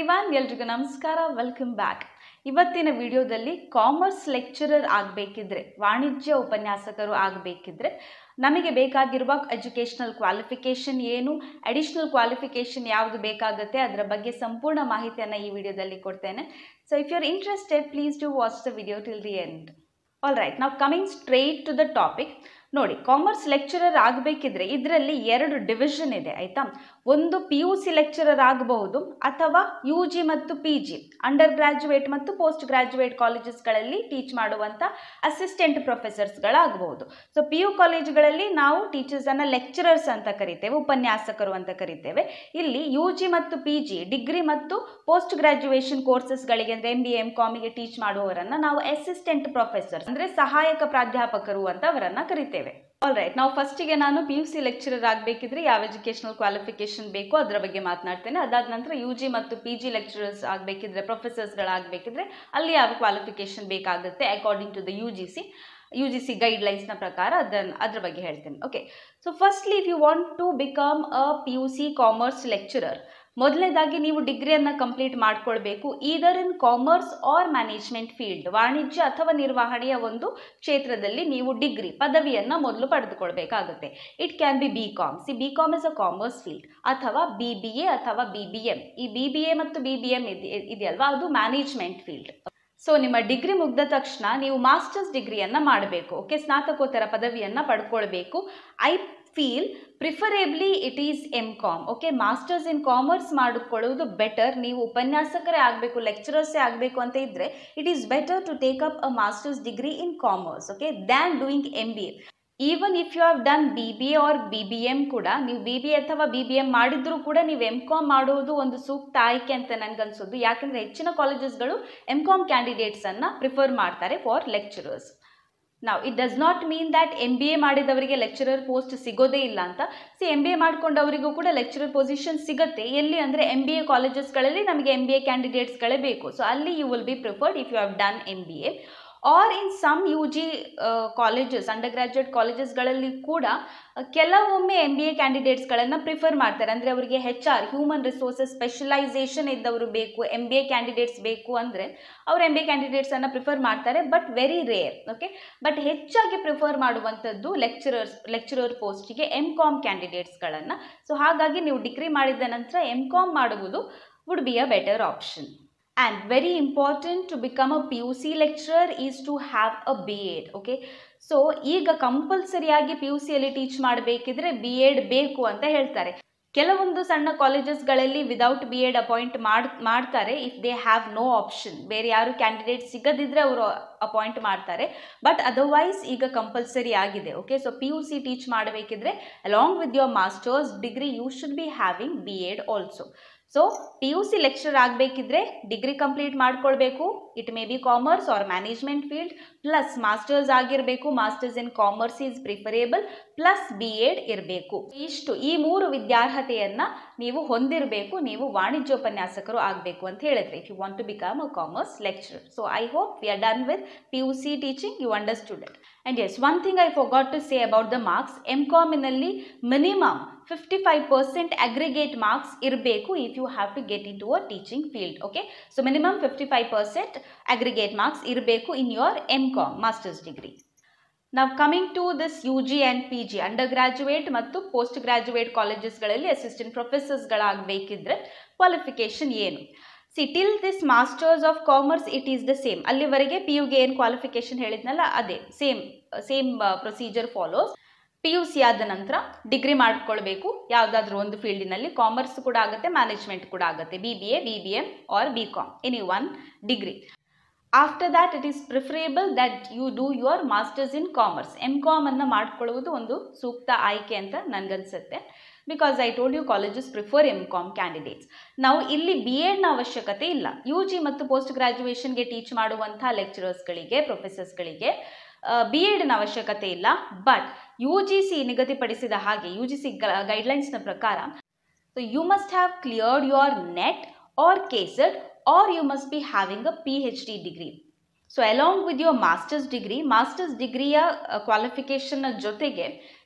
everyone ಎಲ್ರಿಗೂ ನಮಸ್ಕಾರ welcome back ಇವತ್ತಿನ ವಿಡಿಯೋದಲ್ಲಿ ಕಾಮರ್ಸ್ ಲೆಕ್ಚರರ್ ಆಗಬೇಕಿದ್ರೆ ವಾಣಿಜ್ಯ ಉಪನ್ಯಾಸಕರು ಆಗಬೇಕಿದ್ರೆ ನಮಗೆ ಬೇಕಾಗಿರುವ ಎಜುಕೇಷನಲ್ ಕ್ವಾಲಿಫಿಕೇಷನ್ ಏನು ಅಡಿಷ್ನಲ್ ಕ್ವಾಲಿಫಿಕೇಷನ್ ಯಾವುದು ಬೇಕಾಗುತ್ತೆ ಅದರ ಬಗ್ಗೆ ಸಂಪೂರ್ಣ ಮಾಹಿತಿಯನ್ನು ಈ ವಿಡಿಯೋದಲ್ಲಿ ಕೊಡ್ತೇನೆ so if you are interested please do watch the video till the end all right ನಾವು coming straight to the topic ನೋಡಿ ಕಾಮರ್ಸ್ ಲೆಕ್ಚರರ್ ಆಗಬೇಕಿದ್ರೆ ಇದರಲ್ಲಿ ಎರಡು ಡಿವಿಷನ್ ಇದೆ ಆಯಿತಾ ಒಂದು ಪಿ ಯು ಸಿ ಲೆಕ್ಚರರ್ ಆಗಬಹುದು ಅಥವಾ ಯು ಜಿ ಮತ್ತು ಪಿ ಜಿ ಅಂಡರ್ ಗ್ರ್ಯಾಜುಯೇಟ್ ಮತ್ತು ಪೋಸ್ಟ್ ಗ್ರ್ಯಾಜುಯೇಟ್ ಕಾಲೇಜಸ್ಗಳಲ್ಲಿ ಟೀಚ್ ಮಾಡುವಂಥ ಅಸಿಸ್ಟೆಂಟ್ ಪ್ರೊಫೆಸರ್ಸ್ಗಳಾಗಬಹುದು ಸೊ ಪಿ ಯು ಕಾಲೇಜುಗಳಲ್ಲಿ ನಾವು ಟೀಚರ್ಸನ್ನು ಲೆಕ್ಚರರ್ಸ್ ಅಂತ ಕರಿತೇವೆ ಉಪನ್ಯಾಸಕರು ಅಂತ ಕರಿತೇವೆ ಇಲ್ಲಿ ಯು ಜಿ ಮತ್ತು ಪಿ ಜಿ ಡಿಗ್ರಿ ಮತ್ತು ಪೋಸ್ಟ್ ಗ್ರ್ಯಾಜುಯೇಷನ್ ಕೋರ್ಸಸ್ಗಳಿಗೆ ಅಂದರೆ ಎಂ ಬಿ ಎಂ ಕಾಮಿಗೆ ಟೀಚ್ ಮಾಡುವವರನ್ನು ನಾವು ಅಸಿಸ್ಟೆಂಟ್ ಪ್ರೊಫೆಸರ್ ಅಂದರೆ ಸಹಾಯಕ ಪ್ರಾಧ್ಯಾಪಕರು ಅಂತ ಅವರನ್ನು ಕರಿತೇವೆ ಆಲ್ ರೈಟ್ ನಾವು ಫಸ್ಟಿಗೆ ನಾನು ಪಿ ಯು ಸಿ ಲೆಕ್ಚರರ್ ಆಗಬೇಕಿದ್ರೆ ಯಾವ ಎಜುಕೇಷನಲ್ ಕ್ವಾಲಿಫಿಕೇಷನ್ ಬೇಕು ಅದರ ಬಗ್ಗೆ ಮಾತನಾಡ್ತೇನೆ ಅದಾದ ನಂತರ ಯು ಜಿ ಮತ್ತು ಪಿ ಜಿ ಲೆಕ್ಚರರ್ಸ್ ಆಗಬೇಕಿದ್ರೆ ಪ್ರೊಫೆಸರ್ಸ್ಗಳಾಗಬೇಕಿದ್ರೆ ಅಲ್ಲಿ ಯಾವ ಕ್ವಾಲಿಫಿಕೇಷನ್ ಬೇಕಾಗುತ್ತೆ according to the U G C U G C ಗೈಡ್ಲೈನ್ಸ್ನ ಪ್ರಕಾರ ಅದನ್ನು ಅದ್ರ ಬಗ್ಗೆ ಹೇಳ್ತೇನೆ okay so firstly if you want to become a P U C commerce lecturer ಮೊದಲನೇದಾಗಿ ನೀವು ಡಿಗ್ರಿಯನ್ನು ಕಂಪ್ಲೀಟ್ ಮಾಡ್ಕೊಳ್ಬೇಕು either in commerce or management field ವಾಣಿಜ್ಯ ಅಥವಾ ನಿರ್ವಹಣೆಯ ಒಂದು ಕ್ಷೇತ್ರದಲ್ಲಿ ನೀವು ಡಿಗ್ರಿ ಪದವಿಯನ್ನು ಮೊದಲು ಪಡೆದುಕೊಳ್ಬೇಕಾಗುತ್ತೆ it can be B com C B com is a commerce field ಅಥವಾ ಬಿ ಬಿ ಎ ಅಥವಾ ಬಿ ಬಿ ಎಮ್ ಈ ಬಿ ಬಿ ಎ ಮತ್ತು ಬಿ ಬಿ ಎಮ್ ಇದೆಯಲ್ವಾ ಅದು ಮ್ಯಾನೇಜ್ಮೆಂಟ್ ಫೀಲ್ಡ್ ಸೊ ನಿಮ್ಮ ಡಿಗ್ರಿ ಮುಗ್ದ ತಕ್ಷಣ ನೀವು ಮಾಸ್ಟರ್ಸ್ ಡಿಗ್ರಿಯನ್ನು ಮಾಡಬೇಕು ಓಕೆ ಸ್ನಾತಕೋತ್ತರ ಪದವಿಯನ್ನು ಪಡ್ಕೊಳ್ಬೇಕು I feel preferably it is M com okay masters in commerce ಮಾಡಿಕೊಳ್ಳುವುದು ಬೆಟರ್ ನೀವು ಉಪನ್ಯಾಸಕರೇ ಆಗಬೇಕು ಲೆಕ್ಚರರ್ಸೇ ಆಗಬೇಕು ಅಂತ ಇದ್ದರೆ it is better to take up a masters degree in commerce okay than doing M B A even if you have done B B A or B B M ಕೂಡ ನೀವು ಬಿ ಬಿ ಎ ಅಥವಾ B B M ಮಾಡಿದ್ರೂ ಕೂಡ ನೀವು M com ಮಾಡುವುದು ಒಂದು ಸೂಕ್ತ ಆಯ್ಕೆ ಅಂತ ನನಗನ್ಸೋದು ಯಾಕೆಂದರೆ ಹೆಚ್ಚಿನ ಕಾಲೇಜಸ್ಗಳು ಎಮ್ ಕಾಮ್ ಕ್ಯಾಂಡಿಡೇಟ್ಸನ್ನು ಪ್ರಿಫರ್ ಮಾಡ್ತಾರೆ ಫಾರ್ ಲೆಕ್ಚರರ್ಸ್ ನಾವು it does not mean that M B A ಮಾಡಿದವರಿಗೆ ಲೆಕ್ಚರರ್ ಪೋಸ್ಟ್ ಸಿಗೋದೇ ಇಲ್ಲ ಅಂತ ಸಿ ಎಮ್ ಬಿ ಎ ಮಾಡ್ಕೊಂಡವರಿಗೂ ಕೂಡ ಲೆಕ್ಚರರ್ ಪೊಸಿಷನ್ ಸಿಗುತ್ತೆ ಎಲ್ಲಿ ಅಂದರೆ ಎಮ್ ಬಿ ಎ ಕಾಲೇಜಸ್ಗಳಲ್ಲಿ ನಮಗೆ ಎಮ್ ಬಿ ಎ ಕ್ಯಾಂಡಿಡೇಟ್ಸ್ಗಳೇ ಬೇಕು ಸೊ ಅಲ್ಲಿ you will be preferred if you have done M B A or in some U G colleges undergraduate ಕಾಲೇಜಸ್ಗಳಲ್ಲಿ ಕೂಡ ಕೆಲವೊಮ್ಮೆ ಎಮ್ ಬಿ ಎ ಕ್ಯಾಂಡಿಡೇಟ್ಸ್ಗಳನ್ನು ಪ್ರಿಫರ್ ಮಾಡ್ತಾರೆ ಅಂದರೆ ಅವರಿಗೆ H R human resources specialisation ಇದ್ದವರು ಬೇಕು ಎಮ್ ಬಿ ಎ ಕ್ಯಾಂಡಿಡೇಟ್ಸ್ ಬೇಕು ಅಂದರೆ ಅವರು ಎಮ್ ಬಿ ಎ ಕ್ಯಾಂಡಿಡೇಟ್ಸನ್ನು ಪ್ರಿಫರ್ ಮಾಡ್ತಾರೆ but very rare okay but ಹೆಚ್ಚಾಗಿ ಪ್ರಿಫರ್ ಮಾಡುವಂಥದ್ದು ಲೆಕ್ಚರರ್ಸ್ ಲೆಕ್ಚರರ್ ಪೋಸ್ಟಿಗೆ ಎಮ್ ಕಾಮ್ ಕ್ಯಾಂಡಿಡೇಟ್ಸ್ಗಳನ್ನು ಸೊ ಹಾಗಾಗಿ ನೀವು ಡಿಗ್ರಿ ಮಾಡಿದ ನಂತರ ಎಮ್ ಕಾಮ್ ಮಾಡುವುದು would be a better option and very important to become a P U C lecturer is to have a B Ed okay so ಈಗ ಕಂಪಲ್ಸರಿಯಾಗಿ P U ಸಿಯಲ್ಲಿ teach ಮಾಡಬೇಕಿದ್ರೆ ಬಿ ಎಡ್ ಬೇಕು ಅಂತ ಹೇಳ್ತಾರೆ ಕೆಲವೊಂದು ಸಣ್ಣ ಕಾಲೇಜಸ್ಗಳಲ್ಲಿ ವಿದೌಟ್ ಬಿ ಎಡ್ ಅಪಾಯಿಂಟ್ ಮಾಡ್ ಮಾಡ್ತಾರೆ if they have no option ಬೇರೆ ಯಾರು ಕ್ಯಾಂಡಿಡೇಟ್ ಸಿಗದಿದ್ದರೆ ಅವರು ಅಪಾಯಿಂಟ್ ಮಾಡ್ತಾರೆ ಬಟ್ ಅದರ್ವೈಸ್ ಈಗ ಕಂಪಲ್ಸರಿ ಆಗಿದೆ okay so P U C teach ಮಾಡಬೇಕಿದ್ರೆ along with your masters degree you should be having B Ed also so P U C lecture ಆಗಬೇಕಿದ್ರೆ degree complete ಮಾಡ್ಕೊಳ್ಬೇಕು it may be commerce or management field plus masters ಆಗಿರಬೇಕು masters in commerce is preferable plus B Ed ಇರಬೇಕು ಇಷ್ಟು ಈ ಮೂರು ವಿದ್ಯಾರ್ಹತೆಯನ್ನು ನೀವು ಹೊಂದಿರಬೇಕು ನೀವು ವಾಣಿಜ್ಯೋಪನ್ಯಾಸಕರು ಆಗಬೇಕು ಅಂತ ಹೇಳಿದ್ರೆ if you want to become a commerce lecturer so I hope we are done with P U C teaching you understood it and yes one thing I forgot to say about the marks M ಕಾಮಿನಲ್ಲಿ minimum fifty five percent aggregate marks ಇರಬೇಕು if you have to get into a teaching field okay so minimum fifty five percent aggregate marks ಇರಬೇಕು in your M Com masters degree ನಾವು coming to this U G and P G undergraduate ಮತ್ತು post graduate ಕಾಲೇಜಸ್ಗಳಲ್ಲಿ assistant ಪ್ರೊಫೆಸರ್ಸ್ಗಳಾಗಬೇಕಿದ್ರೆ qualification ಏನು see till this masters of commerce it is the same ಅಲ್ಲಿವರೆಗೆ P ಯುಗೆ ಏನು qualification ಹೇಳಿದ್ನಲ್ಲ ಅದೇ same same procedure follows P U C ಆದ ನಂತರ ಡಿಗ್ರಿ ಮಾಡ್ಕೊಳ್ಬೇಕು ಯಾವುದಾದ್ರೂ ಒಂದು ಫೀಲ್ಡಿನಲ್ಲಿ ಕಾಮರ್ಸ್ ಕೂಡ ಆಗುತ್ತೆ ಮ್ಯಾನೇಜ್ಮೆಂಟ್ ಕೂಡ ಆಗುತ್ತೆ B B A B B M or B Com any one degree after that it is preferable that you do your masters in commerce M ಕಾಮನ್ನು ಮಾಡ್ಕೊಳ್ಳುವುದು ಒಂದು ಸೂಕ್ತ ಆಯ್ಕೆ ಅಂತ ನನಗನ್ಸುತ್ತೆ because I told you colleges prefer M Com candidates ನಾವು ಇಲ್ಲಿ B ಎಡ್ನ ಅವಶ್ಯಕತೆ ಇಲ್ಲ ಯು ಜಿ ಮತ್ತು ಪೋಸ್ಟ್ ಗ್ರ್ಯಾಜುಯೇಷನ್ಗೆ ಟೀಚ್ ಮಾಡುವಂಥ ಲೆಕ್ಚರರ್ಸ್ಗಳಿಗೆ ಪ್ರೊಫೆಸರ್ಸ್ಗಳಿಗೆ ಬಿ ಎಡ್ನ ಅವಶ್ಯಕತೆ ಇಲ್ಲ ಬಟ್ ಯು ಜಿ ಸಿ ನಿಗದಿಪಡಿಸಿದ ಹಾಗೆ ಯು ಜಿ ಸಿ ಗೈಡ್ಲೈನ್ಸ್ನ ಪ್ರಕಾರ so you must have cleared your NET or KSET or you must be having a P H D degree so along with your masters degree masters ಡಿಗ್ರಿಯ ಕ್ವಾಲಿಫಿಕೇಷನ್ನ ಜೊತೆಗೆ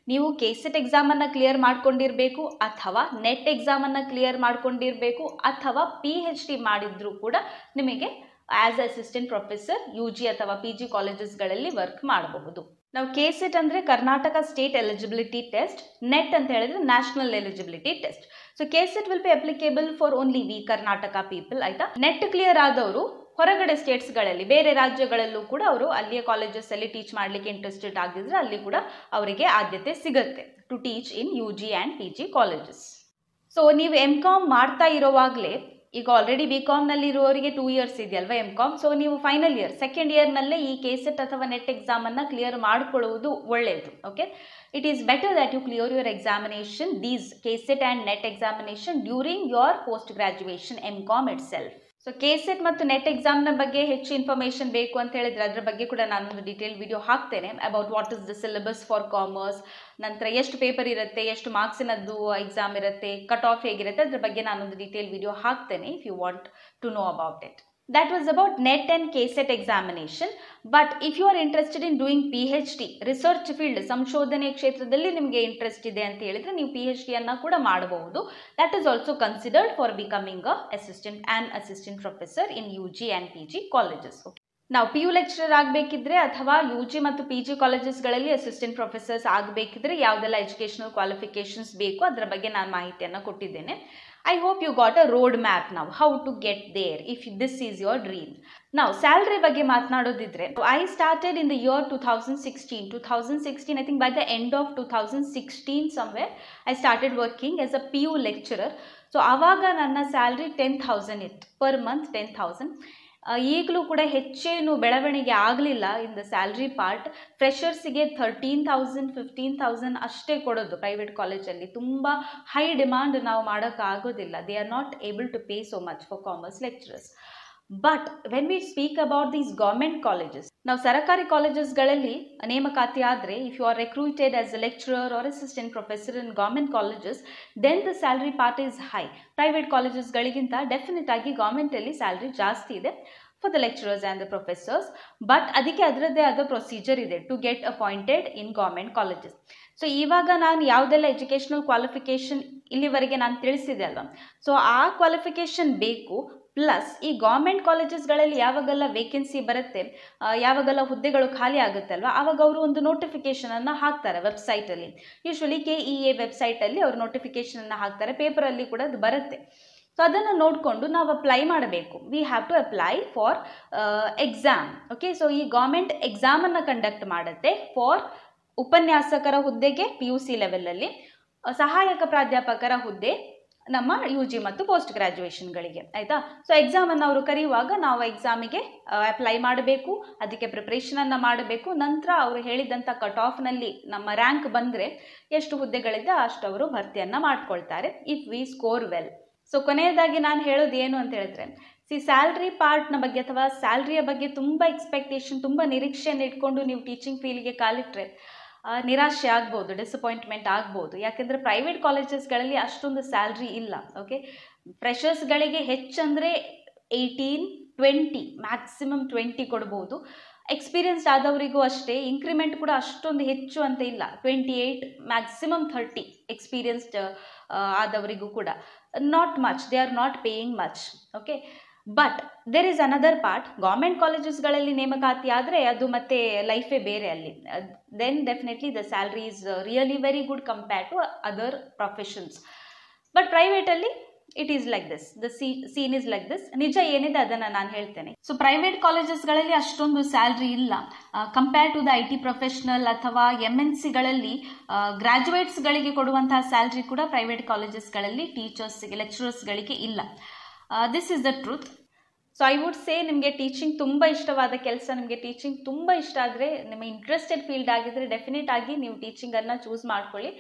ನೀವು K SET ಎಕ್ಸಾಮನ್ನು clear ಮಾಡ್ಕೊಂಡಿರಬೇಕು ಅಥವಾ NET ಎಕ್ಸಾಮನ್ನು ಕ್ಲಿಯರ್ ಮಾಡ್ಕೊಂಡಿರಬೇಕು ಅಥವಾ ಪಿ ಹೆಚ್ ಡಿ ಮಾಡಿದ್ರೂ ಕೂಡ ನಿಮಗೆ as assistant professor U G ಅಥವಾ ಪಿ ಜಿ ಕಾಲೇಜಸ್ಗಳಲ್ಲಿ ವರ್ಕ್ ಮಾಡಬಹುದು ನಾವು ಕೆ ಸೆಟ್ ಅಂದರೆ Karnataka state eligibility test NET ಅಂತ ಹೇಳಿದ್ರೆ national eligibility test so K SET will be applicable for only we Karnataka people ಆಯಿತಾ ನೆಟ್ ಕ್ಲಿಯರ್ ಆದವರು ಹೊರಗಡೆ ಸ್ಟೇಟ್ಸ್ಗಳಲ್ಲಿ ಬೇರೆ ರಾಜ್ಯಗಳಲ್ಲೂ ಕೂಡ ಅವರು ಅಲ್ಲಿಯ ಕಾಲೇಜಸ್ಸಲ್ಲಿ ಟೀಚ್ ಮಾಡಲಿಕ್ಕೆ ಇಂಟ್ರೆಸ್ಟೆಡ್ ಆಗಿದ್ರೆ ಅಲ್ಲಿ ಕೂಡ ಅವರಿಗೆ ಆದ್ಯತೆ ಸಿಗುತ್ತೆ to teach in U G and P G colleges so ನೀವು ಎಮ್ ಕಾಮ್ ಮಾಡ್ತಾ ಇರೋವಾಗಲೇ ಈಗ ಆಲ್ರೆಡಿ ಬಿ ಕಾಮ್ನಲ್ಲಿ ಇರುವವರಿಗೆ ಟೂ ಇಯರ್ಸ್ ಇದೆಯಲ್ವಾ ಎಮ್ ಕಾಮ್ ಸೊ ನೀವು ಫೈನಲ್ ಇಯರ್ ಸೆಕೆಂಡ್ ಇಯರ್ನಲ್ಲೇ ಈ ಕೆ ಸೆಟ್ ಅಥವಾ ನೆಟ್ ಎಕ್ಸಾಮನ್ನು ಕ್ಲಿಯರ್ ಮಾಡಿಕೊಳ್ಳುವುದು ಒಳ್ಳೆಯದು okay it is better that you clear your examination these K SET and NET examination during your postgraduation M Com itself so K set ಮತ್ತು NET ಎಕ್ಸಾಮ್ನ ಬಗ್ಗೆ ಹೆಚ್ಚು information ಬೇಕು ಅಂತ ಹೇಳಿದ್ರೆ ಅದ್ರ ಬಗ್ಗೆ ಕೂಡ ನಾನೊಂದು ಡೀಟೇಲ್ ವಿಡಿಯೋ ಹಾಕ್ತೇನೆ about what is the syllabus for commerce ನಂತರ ಎಷ್ಟು ಪೇಪರ್ ಇರುತ್ತೆ ಎಷ್ಟು ಮಾರ್ಕ್ಸಿನದ್ದು ಎಕ್ಸಾಮ್ ಇರುತ್ತೆ ಕಟ್ ಆಫ್ ಹೇಗಿರುತ್ತೆ ಅದ್ರ ಬಗ್ಗೆ ನಾನೊಂದು ಡೀಟೇಲ್ ವಿಡಿಯೋ ಹಾಕ್ತೇನೆ if you want to know about it that was about net and KSET examination but if you are interested in doing PhD research field ಸಂಶೋಧನೆ ಕ್ಷೇತ್ರದಲ್ಲಿ ನಿಮಗೆ ಇಂಟ್ರೆಸ್ಟ್ ಇದೆ ಅಂತ ಹೇಳಿದ್ರೆ ನೀವು ಪಿ ಎಚ್ ಡಿಯನ್ನು ಕೂಡ ಮಾಡಬಹುದು that is also considered for becoming a assistant and assistant professor in U G and P G colleges ನಾವು ಪಿ ಯು ಲೆಕ್ಚರರ್ ಆಗಬೇಕಿದ್ರೆ ಅಥವಾ ಯು ಜಿ ಮತ್ತು ಪಿ ಜಿ ಕಾಲೇಜಸ್ಗಳಲ್ಲಿ ಅಸಿಸ್ಟೆಂಟ್ ಪ್ರೊಫೆಸರ್ಸ್ ಆಗಬೇಕಿದ್ರೆ ಯಾವುದೆಲ್ಲ ಎಜುಕೇಷನಲ್ ಕ್ವಾಲಿಫಿಕೇಷನ್ಸ್ ಬೇಕು ಅದರ ಬಗ್ಗೆ ನಾನು ಮಾಹಿತಿಯನ್ನು ಕೊಟ್ಟಿದ್ದೇನೆ I hope you got a road map ನಾವು how to get there if this is your dream ನಾವು ಸ್ಯಾಲ್ರಿ ಬಗ್ಗೆ ಮಾತನಾಡೋದಿದ್ರೆ I started in the year two thousand sixteen two thousand sixteen I think by the end of two thousand sixteen somewhere I started working as a P U lecturer so ಆವಾಗ ನನ್ನ salary ten thousand ಇತ್ತು per month ten thousand ಈಗಲೂ ಕೂಡ ಹೆಚ್ಚೇನು ಬೆಳವಣಿಗೆ ಆಗಲಿಲ್ಲ in the salary part ಫ್ರೆಷರ್ಸಿಗೆ thirteen thousand fifteen thousand ಅಷ್ಟೇ ಕೊಡೋದು ಪ್ರೈವೇಟ್ ಕಾಲೇಜಲ್ಲಿ ತುಂಬ ಹೈ ಡಿಮಾಂಡ್ ನಾವು ಮಾಡೋಕ್ಕಾಗೋದಿಲ್ಲ they are not able to pay so much for commerce lecturers but when we speak about these government colleges ನಾವು ಸರ್ಕಾರಿ ಕಾಲೇಜಸ್ಗಳಲ್ಲಿ ನೇಮಕಾತಿ ಆದರೆ if you are recruited as a lecturer or assistant professor in government colleges then the salary part is high private ಕಾಲೇಜಸ್ಗಳಿಗಿಂತ definite ಆಗಿ ಗೌರ್ಮೆಂಟಲ್ಲಿ salary ಜಾಸ್ತಿ ಇದೆ for the lecturers and the professors but ಅದಕ್ಕೆ ಅದರದ್ದೇ ಆದ ಪ್ರೊಸೀಜರ್ ಇದೆ to get appointed in government colleges so ಇವಾಗ ನಾನು ಯಾವುದೆಲ್ಲ ಎಜುಕೇಷನಲ್ ಕ್ವಾಲಿಫಿಕೇಷನ್ ಇಲ್ಲಿವರೆಗೆ ನಾನು ತಿಳಿಸಿದೆ ಅಲ್ವಾ ಸೊ ಆ ಕ್ವಾಲಿಫಿಕೇಷನ್ ಬೇಕು ಪ್ಲಸ್ ಈ ಗೌರ್ಮೆಂಟ್ ಕಾಲೇಜಸ್ಗಳಲ್ಲಿ ಯಾವಾಗೆಲ್ಲ ವೇಕೆನ್ಸಿ ಬರುತ್ತೆ ಯಾವಾಗೆಲ್ಲ ಹುದ್ದೆಗಳು ಖಾಲಿ ಆಗುತ್ತೆ ಅಲ್ವಾ ಆವಾಗ ಅವರು ಒಂದು ನೋಟಿಫಿಕೇಷನನ್ನು ಹಾಕ್ತಾರೆ ವೆಬ್ಸೈಟಲ್ಲಿ ಯೂಶ್ವಲಿ ಕೆ ಇ ಎ ವೆಬ್ಸೈಟಲ್ಲಿ ಅವರು ನೋಟಿಫಿಕೇಷನನ್ನು ಹಾಕ್ತಾರೆ ಪೇಪರಲ್ಲಿ ಕೂಡ ಅದು ಬರುತ್ತೆ ಸೊ ಅದನ್ನು ನೋಡಿಕೊಂಡು ನಾವು ಅಪ್ಲೈ ಮಾಡಬೇಕು we have to apply for exam okay so ಈ ಗೌರ್ಮೆಂಟ್ ಎಕ್ಸಾಮನ್ನು ಕಂಡಕ್ಟ್ ಮಾಡುತ್ತೆ ಫಾರ್ ಉಪನ್ಯಾಸಕರ ಹುದ್ದೆಗೆ ಪಿ ಯು ಸಿ ಲೆವೆಲಲ್ಲಿ ಸಹಾಯಕ ಪ್ರಾಧ್ಯಾಪಕರ ಹುದ್ದೆ ನಮ್ಮ ಯು ಜಿ ಮತ್ತು ಪೋಸ್ಟ್ ಗ್ರ್ಯಾಜುಯೇಷನ್ಗಳಿಗೆ ಆಯಿತಾ ಸೊ ಎಕ್ಸಾಮನ್ನು ಅವರು ಕರೆಯುವಾಗ ನಾವು ಎಕ್ಸಾಮಿಗೆ ಅಪ್ಲೈ ಮಾಡಬೇಕು ಅದಕ್ಕೆ ಪ್ರಿಪ್ರೇಷನನ್ನು ಮಾಡಬೇಕು ನಂತರ ಅವರು ಹೇಳಿದಂಥ ಕಟ್ ಆಫ್ನಲ್ಲಿ ನಮ್ಮ ರ್ಯಾಂಕ್ ಬಂದರೆ ಎಷ್ಟು ಹುದ್ದೆಗಳಿದೆ ಅಷ್ಟು ಅವರು ಭರ್ತಿಯನ್ನು ಮಾಡ್ಕೊಳ್ತಾರೆ if we score well so ಕೊನೆಯದಾಗಿ ನಾನು ಹೇಳೋದು ಏನು ಅಂತ ಹೇಳಿದ್ರೆ ಸಿ ಸ್ಯಾಲ್ರಿ ಪಾರ್ಟ್ನ ಬಗ್ಗೆ ಅಥವಾ ಸ್ಯಾಲ್ರಿಯ ಬಗ್ಗೆ ತುಂಬ ಎಕ್ಸ್ಪೆಕ್ಟೇಷನ್ ತುಂಬ ನಿರೀಕ್ಷೆಯನ್ನು ಇಟ್ಕೊಂಡು ನೀವು ಟೀಚಿಂಗ್ ಫೀಲ್ಡ್ಗೆ ಕಾಲಿಟ್ರೆ ನಿರಾಶೆ ಆಗ್ಬೋದು ಡಿಸಪಾಯಿಂಟ್ಮೆಂಟ್ ಆಗ್ಬೋದು ಯಾಕೆಂದರೆ ಪ್ರೈವೇಟ್ ಕಾಲೇಜಸ್ಗಳಲ್ಲಿ ಅಷ್ಟೊಂದು ಸ್ಯಾಲ್ರಿ ಇಲ್ಲ ಓಕೆ ಫ್ರೆಷರ್ಸ್ಗಳಿಗೆ ಹೆಚ್ಚಂದರೆ ಏಯ್ಟೀನ್ ಟ್ವೆಂಟಿ ಮ್ಯಾಕ್ಸಿಮಮ್ ಟ್ವೆಂಟಿ ಕೊಡ್ಬೋದು ಎಕ್ಸ್ಪೀರಿಯನ್ಸ್ಡ್ ಆದವರಿಗೂ ಅಷ್ಟೇ ಇಂಕ್ರಿಮೆಂಟ್ ಕೂಡ ಅಷ್ಟೊಂದು ಹೆಚ್ಚು ಅಂತ ಇಲ್ಲ twenty eight maximum thirty experienced ಆದವರಿಗೂ ಕೂಡ not much they are not paying much okay but there is another part government ಕಾಲೇಜಸ್ಗಳಲ್ಲಿ ನೇಮಕಾತಿ ಆದರೆ ಅದು ಮತ್ತೆ ಲೈಫೇ ಬೇರೆ ಅಲ್ಲಿ then definitely the salary is really very good compare to other professions but ಪ್ರೈವೇಟಲ್ಲಿ it is like this the C scene is like this ನಿಜ ಏನಿದೆ ಅದನ್ನು ನಾನು ಹೇಳ್ತೇನೆ ಸೊ ಪ್ರೈವೇಟ್ ಕಾಲೇಜಸ್ಗಳಲ್ಲಿ ಅಷ್ಟೊಂದು ಸ್ಯಾಲ್ರಿ ಇಲ್ಲ compare to the I T professional ಅಥವಾ M N ಸಿಗಳಲ್ಲಿ ಗ್ರಾಜುಯೇಟ್ಸ್ಗಳಿಗೆ ಕೊಡುವಂತಹ ಸ್ಯಾಲ್ರಿ ಕೂಡ ಪ್ರೈವೇಟ್ ಕಾಲೇಜಸ್ಗಳಲ್ಲಿ ಟೀಚರ್ಸ್ಗೆ ಲೆಕ್ಚರರ್ಸ್ಗಳಿಗೆ ಇಲ್ಲ this is the truth so I would say ನಿಮಗೆ ಟೀಚಿಂಗ್ ತುಂಬ ಇಷ್ಟವಾದ ಕೆಲಸ ನಿಮಗೆ ಟೀಚಿಂಗ್ ತುಂಬ ಇಷ್ಟ ಆದರೆ ನಿಮ್ಮ ಇಂಟ್ರೆಸ್ಟೆಡ್ ಫೀಲ್ಡ್ ಆಗಿದ್ದರೆ ಡೆಫಿನೆಟ್ ಆಗಿ ನೀವು ಟೀಚಿಂಗನ್ನು ಚೂಸ್ ಮಾಡ್ಕೊಳ್ಳಿ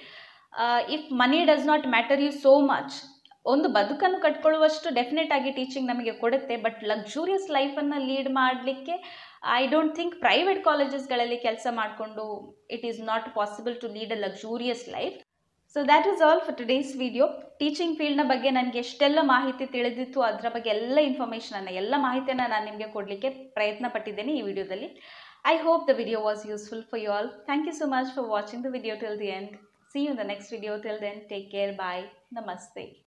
if money does not matter you so much ಒಂದು ಬದುಕನ್ನು ಕಟ್ಕೊಳ್ಳುವಷ್ಟು ಡೆಫಿನೆಟ್ ಆಗಿ ಟೀಚಿಂಗ್ ನಮಗೆ ಕೊಡುತ್ತೆ ಬಟ್ ಲಕ್ಸುರಿಯಸ್ ಲೈಫನ್ನು ಲೀಡ್ ಮಾಡಲಿಕ್ಕೆ ಐ ಡೋಂಟ್ ಥಿಂಕ್ ಪ್ರೈವೇಟ್ ಕಾಲೇಜಸ್ಗಳಲ್ಲಿ ಕೆಲಸ ಮಾಡಿಕೊಂಡು it is not possible to lead a luxurious life so that is all for today's video teaching ಫೀಲ್ಡ್ನ ಬಗ್ಗೆ ನನಗೆ ಎಷ್ಟೆಲ್ಲ ಮಾಹಿತಿ ತಿಳಿದಿತ್ತು ಅದರ ಬಗ್ಗೆ ಎಲ್ಲ ಇನ್ಫಾರ್ಮೇಷನನ್ನು ಎಲ್ಲ ಮಾಹಿತಿಯನ್ನು ನಾನು ನಿಮಗೆ ಕೊಡಲಿಕ್ಕೆ ಪ್ರಯತ್ನ ಪಟ್ಟಿದ್ದೇನೆ ಈ ವಿಡಿಯೋದಲ್ಲಿ I hope the video was useful for you all thank you so much for watching the video till the end see you the next video till then take care bye ನಮಸ್ತೆ